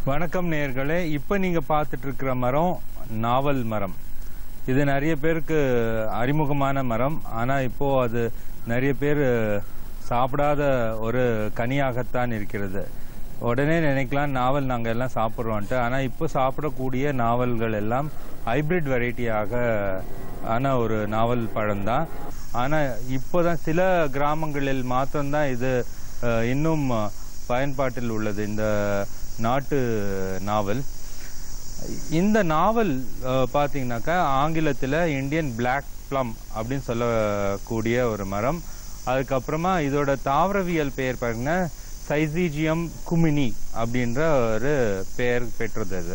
வணக்கம் நேயர்களே இப்போ நீங்க பார்த்துட்டு இருக்கிற மரம் நாவல் மரம் இது நிறைய பேருக்கு அறிமுகமான மரம் ஆனா இப்போ அது நிறைய பேர் சாப்பிடாத ஒரு கனியாகத்தான் இருக்கிறது உடனே நினைக்கலாம் நாவல் நாங்க எல்லாம் சாப்பிட்றோன்ட்டு ஆனா இப்போ சாப்பிடக்கூடிய நாவல்கள் எல்லாம் ஹைபிரிட் வெரைட்டியாக ஆன ஒரு நாவல் பழம்தான் ஆனா இப்போதான் சில கிராமங்களில் மாத்திரம்தான் இது அஹ், இன்னும் பயன்பாட்டில் உள்ளது இந்த நாட்டு நாவல் இந்த நாவல் அஹ், பாத்தீங்கன்னாக்கா ஆங்கிலத்தில் இந்தியன் Black ப்ளம் அப்படின்னு சொல்லக்கூடிய ஒரு மரம் அதுக்கப்புறமா இதோட தாவரவியல் பெயர் பாருங்க சைசீஜியம் குமினி அப்படின்ற ஒரு பெயர் பெற்றது அது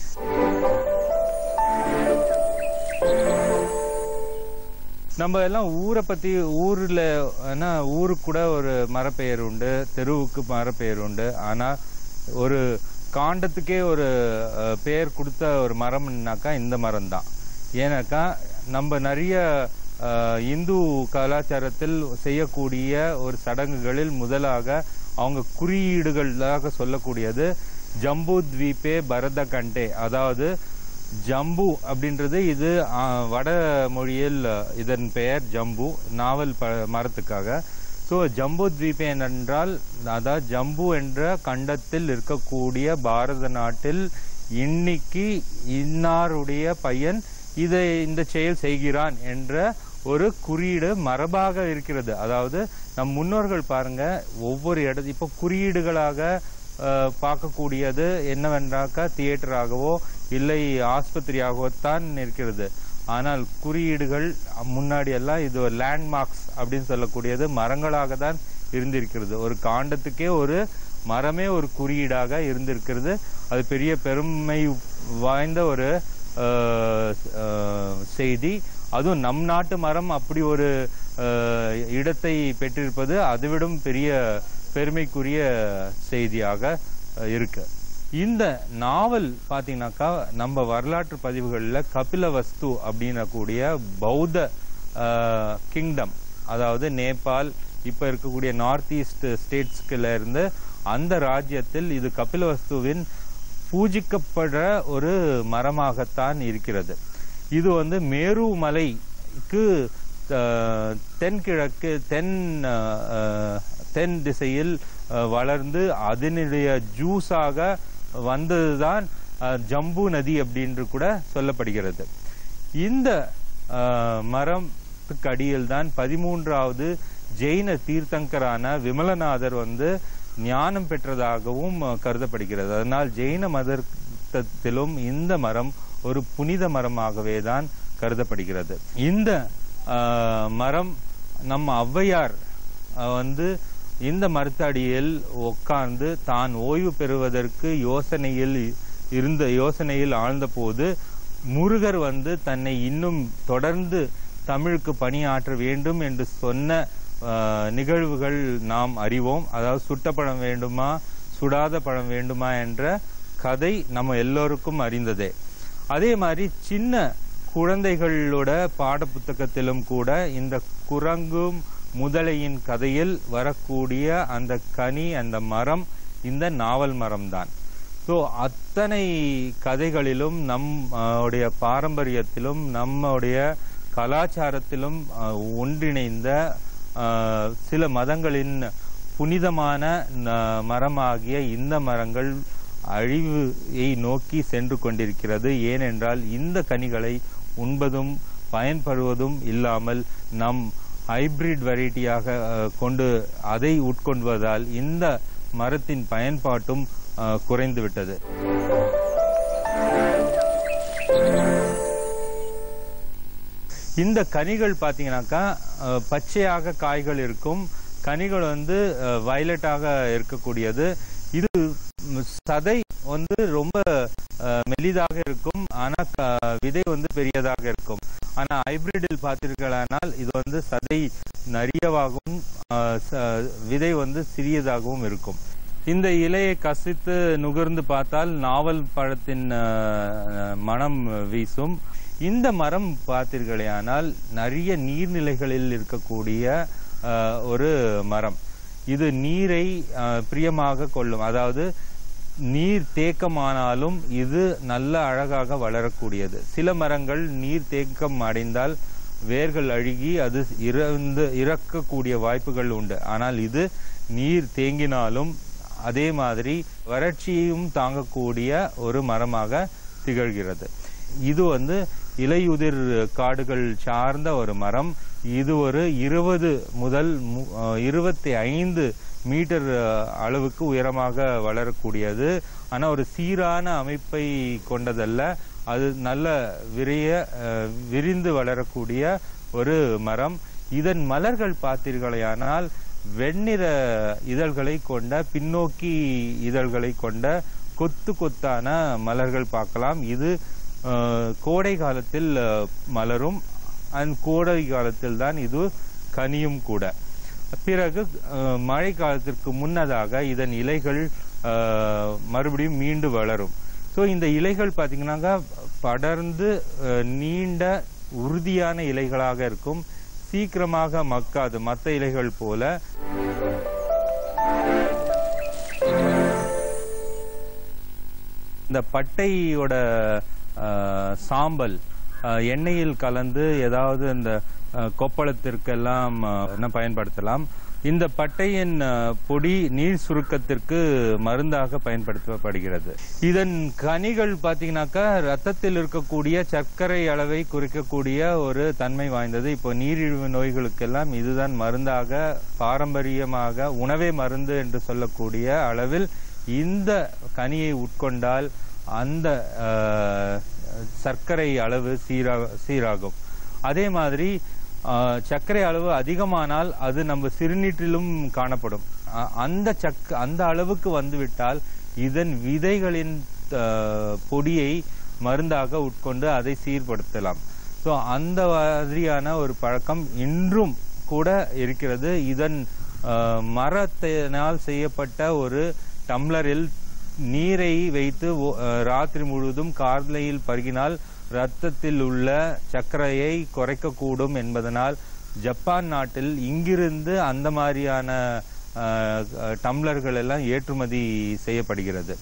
நம்ம எல்லாம் ஊரை பத்தி ஊர்ல ஏன்னா ஊருக்கு கூட ஒரு மரப்பெயர் உண்டு தெருவுக்கு மரப்பெயர் உண்டு ஆனா ஒரு காண்டத்துக்கே ஒரு அஹ், பெயர் கொடுத்த ஒரு மரம்னாக்கா இந்த மரம் தான் ஏன்னாக்கா நம்ம நிறைய அஹ், இந்து கலாச்சாரத்தில் செய்யக்கூடிய ஒரு சடங்குகளில் முதலாக அவங்க குறியீடுகளாக சொல்லக்கூடியது ஜம்பு த்வீபே பரத கண்டே அதாவது ஜம்பு அப்படின்றது இது ஆ, வட மொழியில் அ, இதன் பெயர் ஜம்பு நாவல் ப மரத்துக்காக ஸோ ஜம்பு த்வீபம் என்றால் அதாவது ஜம்பு என்ற கண்டத்தில் இருக்கக்கூடிய பாரத நாட்டில் இன்னைக்கு இன்னாருடைய பையன் இதை இந்த செயல் செய்கிறான் என்ற ஒரு குறியீடு மரபாக இருக்கிறது அதாவது நம் முன்னோர்கள் பாருங்க ஒவ்வொரு இடத்து இப்போ குறியீடுகளாக அஹ், பார்க்கக்கூடியது என்னவென்றாக்கா தியேட்டராகவோ இல்லை ஆஸ்பத்திரியாகவோ தான் இருக்கிறது ஆனால் குறியீடுகள் முன்னாடி எல்லாம் இது ஒரு லேண்ட்மார்க்ஸ் அப்படின்னு சொல்லக்கூடியது மரங்களாக தான் இருந்திருக்கிறது ஒரு காண்டத்துக்கே ஒரு மரமே ஒரு குறியீடாக இருந்திருக்கிறது அது பெரிய பெருமை வாய்ந்த ஒரு அஹ், அஹ், செய்தி அதுவும் நம் நாட்டு மரம் அப்படி ஒரு அஹ், இடத்தை பெற்றிருப்பது அதைவிடும் பெரிய பெருமைக்குரிய செய்தியாக அஹ், இருக்கு இந்த நாவல் பாத்தீங்கன்னாக்கா நம்ம வரலாற்று பதிவுகளில் கபிலவஸ்து அப்படின்னக்கூடிய பௌத்த கிங்டம் அதாவது நேபாள் இப்ப இருக்கக்கூடிய நார்த் ஈஸ்ட் ஸ்டேட்ஸ்குல இருந்து அந்த ராஜ்யத்தில் இது கபிலவஸ்துவின் பூஜிக்கப்படுற ஒரு மரமாகத்தான் இருக்கிறது இது வந்து மேரு மலைக்கு அஹ், தென்கிழக்கு தென் அஹ், அஹ், தென் திசையில் அஹ், வளர்ந்து அதனுடைய ஜூஸாக வந்ததுதான் அஹ், ஜம்பு நதி அப்படின்னு கூட சொல்லப்படுகிறது இந்த அஹ், மரத்துக்கு அடியில் தான் பதிமூன்றாவது ஜெயின தீர்த்தங்கரான விமலநாதர் வந்து ஞானம் பெற்றதாகவும் அஹ், கருதப்படுகிறது அதனால் ஜெயின மதத்திலும் இந்த மரம் ஒரு புனித மரமாகவே தான் கருதப்படுகிறது இந்த அஹ், மரம் நம்ம ஔவையார் அஹ், வந்து இந்த மரத்தடியில் உட்கார்ந்து தான் ஓய்வு பெறுவதற்கு யோசனையில் இருந்த யோசனையில் ஆழ்ந்தபோது முருகர் வந்து தன்னை இன்னும் தொடர்ந்து தமிழுக்கு பணியாற்ற வேண்டும் என்று சொன்ன அஹ், நிகழ்வுகள் நாம் அறிவோம் அதாவது சுட்ட பழம் வேண்டுமா சுடாத பழம் வேண்டுமா என்ற கதை நம்ம எல்லோருக்கும் அறிந்ததே அதே மாதிரி சின்ன குழந்தைகளோட பாட புத்தகத்திலும் கூட இந்த குரங்கும் முதலையின் கதையில் வரக்கூடிய அந்த கனி அந்த மரம் இந்த நாவல் மரம்தான் ஸோ அத்தனை கதைகளிலும் நம் அஹ், உடைய பாரம்பரியத்திலும் நம்முடைய கலாச்சாரத்திலும் அஹ், ஒன்றிணைந்த அஹ், சில மதங்களின் புனிதமான ந- மரமாகிய இந்த மரங்கள் அழிவை நோக்கி சென்று கொண்டிருக்கிறது ஏனென்றால் இந்த கனிகளை உண்பதும் பயன்படுவதும் இல்லாமல் நம் ஹைபிரிட் வெரைட்டியாக அஹ், கொண்டு அதை உட்கொள்வதால் இந்த மரத்தின் பயன்பாட்டும் அஹ், குறைந்து விட்டது இந்த கனிகள் பார்த்தீங்கன்னாக்கா அஹ், பச்சையாக காய்கள் இருக்கும் கனிகள் வந்து வயலட்டாக இருக்கக்கூடியது இது ம், சதை வந்து ரொம்ப அஹ், மெலிதாக இருக்கும் ஆனா க- விதை வந்து பெரியதாக இருக்கும் ஆனா ஹைபிரிடில் பார்த்தீர்களானால் இது வந்து சதை நிறையவாகவும் அஹ், ச- விதை வந்து சிறியதாகவும் இருக்கும் இந்த இலையை கசித்து நுகர்ந்து பார்த்தால் நாவல் பழத்தின் அஹ், மனம் வீசும் இந்த மரம் பார்த்தீர்களேயானால் நிறைய நீர்நிலைகளில் இருக்கக்கூடிய அஹ், ஒரு மரம் இது நீரை அஹ், பிரியமாக கொள்ளும் அதாவது நீர் தேக்கமானாலும் இது நல்ல அழகாக வளரக்கூடியது சில மரங்கள் நீர் தேக்கம் அடைந்தால் வேர்கள் அழுகி அது இறந்து இறக்கக்கூடிய வாய்ப்புகள் உண்டு ஆனால் இது நீர் தேங்கினாலும் அதே மாதிரி வறட்சியையும் தாங்கக்கூடிய ஒரு மரமாக திகழ்கிறது இது வந்து இலையுதிர் காடுகள் சார்ந்த ஒரு மரம் இது ஒரு இருபது முதல் இருபத்தி ஐந்து மீட்டர் அஹ், அளவுக்கு உயரமாக வளரக்கூடியது ஆனால் ஒரு சீரான அமைப்பை கொண்டதல்ல அது நல்ல விரிய அஹ், விரிந்து வளரக்கூடிய ஒரு மரம் இதன் மலர்கள் பார்த்தீர்களேயானால் வெண்ணிற இதழ்களை கொண்ட பின்னோக்கி இதழ்களை கொண்ட கொத்து கொத்தான மலர்கள் பார்க்கலாம் இது அஹ், கோடை காலத்தில் அஹ், மலரும் அண்ட் கோடை காலத்தில் தான் இது கனியும் கூட பிறகு அஹ், மழை காலத்திற்கு முன்னதாக இதன் இலைகள் அஹ், மறுபடியும் மீண்டு வளரும் ஸோ இந்த இலைகள் பார்த்தீங்கன்னாக்கா படர்ந்து அஹ், நீண்ட உறுதியான இலைகளாக இருக்கும் சீக்கிரமாக மக்காது மற்ற இலைகள் போல இந்த பட்டையோட அஹ், சாம்பல் அஹ், எண்ணெயில் கலந்து ஏதாவது இந்த அஹ், கொப்பளத்திற்கெல்லாம் அஹ், என்ன பயன்படுத்தலாம் இந்த பட்டையின் அஹ், பொடி நீர் சுருக்கத்திற்கு மருந்தாக பயன்படுத்தப்படுகிறது இதன் கனிகள் பார்த்தீங்கன்னாக்கா ரத்தத்தில் இருக்கக்கூடிய சர்க்கரை அளவை குறைக்கக்கூடிய ஒரு தன்மை வாய்ந்தது இப்போ நீரிழிவு நோய்களுக்கெல்லாம் இதுதான் மருந்தாக பாரம்பரியமாக உணவே மருந்து என்று சொல்லக்கூடிய அளவில் இந்த கனியை உட்கொண்டால் அந்த அஹ், சர்க்கரை அளவு சீரா சீராகும் அதே மாதிரி அஹ், சர்க்கரை அளவு அதிகமானால் அது நம்ம சிறுநீற்றிலும் காணப்படும் அ- அந்த சக் அந்த அளவுக்கு வந்துவிட்டால் இதன் விதைகளின் அஹ், பொடியை மருந்தாக உட்கொண்டு அதை சீர்படுத்தலாம் ஸோ அந்த மாதிரியான ஒரு பழக்கம் இன்றும் கூட இருக்கிறது இதன் அஹ், மரத்தினால் செய்யப்பட்ட ஒரு டம்ளரில் நீரை வைத்து ஒ- அஹ், ராத்திரி முழுவதும் காலையில் பருகினால் இரத்தத்தில் உள்ள சர்க்கரையை குறைக்கக்கூடும் என்பதனால் ஜப்பான் நாட்டில் இங்கிருந்து அந்த மாதிரியான அஹ், அஹ், டம்ளர்கள் எல்லாம் ஏற்றுமதி செய்யப்படுகிறது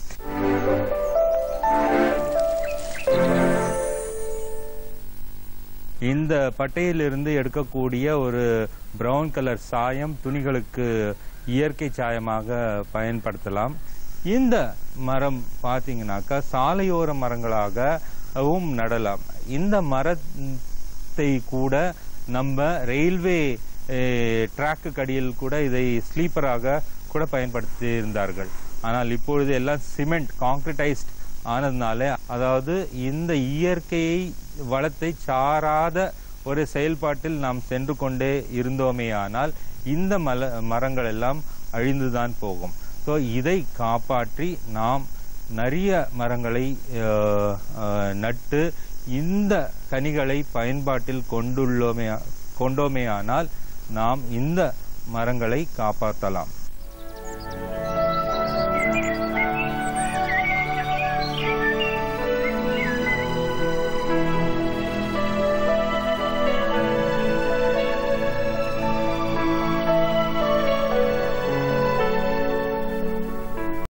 இந்த பட்டையிலிருந்து எடுக்கக்கூடிய ஒரு பிரவுன் கலர் சாயம் துணிகளுக்கு இயற்கை சாயமாக பயன்படுத்தலாம் இந்த மரம் பார்த்தீங்கன்னாக்கா சாலையோர மரங்களாகவும் நடலாம் இந்த மரத்தை கூட நம்ம ரயில்வே ட்ராக்கு கடியில் கூட இதை ஸ்லீப்பராக கூட பயன்படுத்தி இருந்தார்கள் ஆனால் இப்பொழுது எல்லாம் சிமெண்ட் கான்கிரீட்டைஸ்ட் ஆனதுனால அதாவது இந்த இயற்கையை வளத்தை சாராத ஒரு செயல்பாட்டில் நாம் சென்று கொண்டே இருந்தோமேயானால் இந்த மல மரங்கள் எல்லாம் அழிந்துதான் போகும் ஸோ இதை காப்பாற்றி நாம் நிறைய மரங்களை அஹ், அஹ், நட்டு இந்த கனிகளை பயன்பாட்டில் கொண்டுள்ளோமே கொண்டோமேயானால் நாம் இந்த மரங்களை காப்பாற்றலாம்